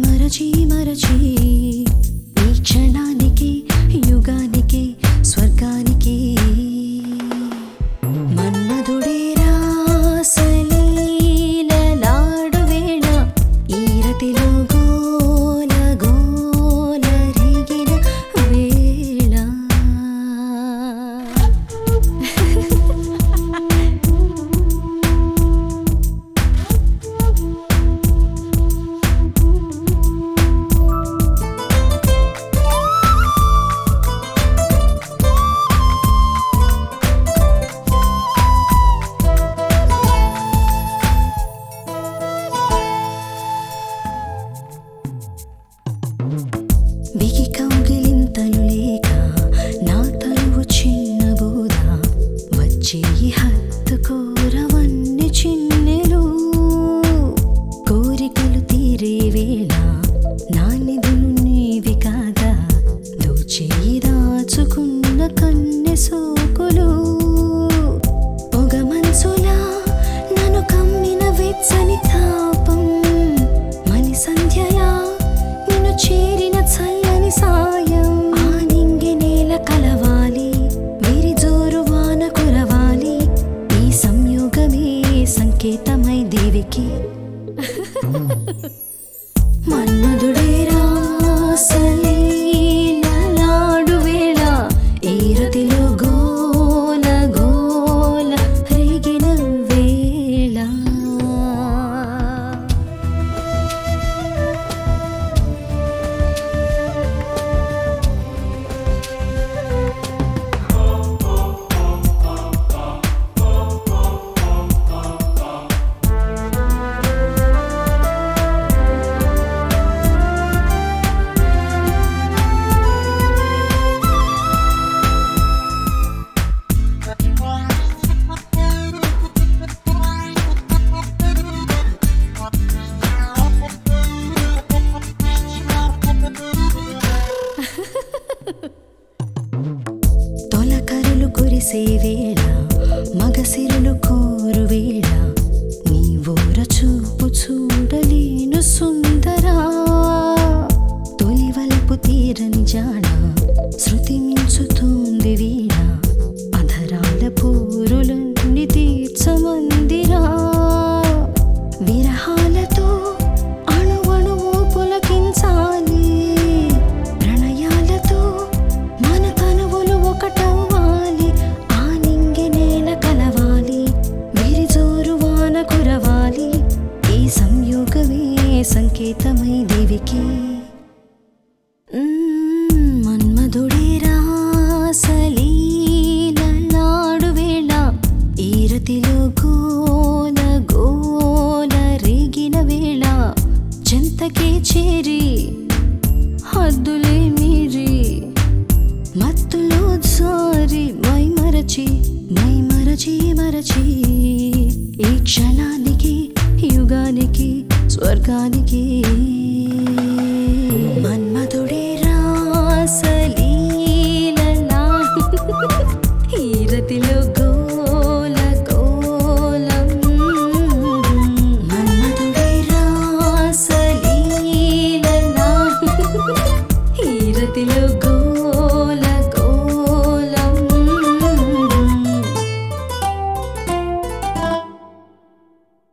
మరచి మరచి ఈ క్షణానికి యుగానికి స్వర్గానికి మన్మధుడే రాసలీలలాడు వేళ ఈరతిలో గోల గోల రేగిన వేళ బిగి కౌగిలింతలు లేక నా తలువు చిన్న బోధ వచ్చే ఈ హత్తు కోరవన్ని చిన్నెలు కోరికలు తీరే వేళ నా నిధులు నీవి కాగా దోచేయి దాచుకున్న కన్నె సోకులు పొగ మనసులా నన్ను కమ్మిన వెచ్చని తాపం మని సంధ్యలా నిన్ను చేరిన చల్లని సాయం ఆ నింగి నేల కలవాలి విరి జోరు వాన కురవాలి ఈ సంయోగమే సంకేతమై దేవికి మన్మధుడే రాసలీలలాడు వేళ ఈరతిలో గోల గోల రేగిన వేళ తొలకరులు కురిసే వేళ మగసిరులు కోరు వేళ నీ ఊర చూపు చూడలేను సుందరా తొలివల్పు తీరని జాడ శృతి మించుతోంది వీణ అధరాల పూరులన్నీ తీర్చమందిరా విరహాలతో అణువణువు పులకించాలి ప్రణయాలతో మన తనువులు ఒకటవ్వాలి ఆ నింగి నేల కలవాలి విరిజోరు వాన కురవాలి ఈ సంయోగమే సంకేతమై దేవికి మ్మ్, మన్మధుడే రాసలీలలాడు వేళ ఈరతిలో గోల గోల రేగిన వేళ చెంతకే చేరి హద్దులే మీరి మత్తులో జారి మై మరచి మై మరచి మరచి ఈ క్షణానికి యుగానికి స్వర్గానికి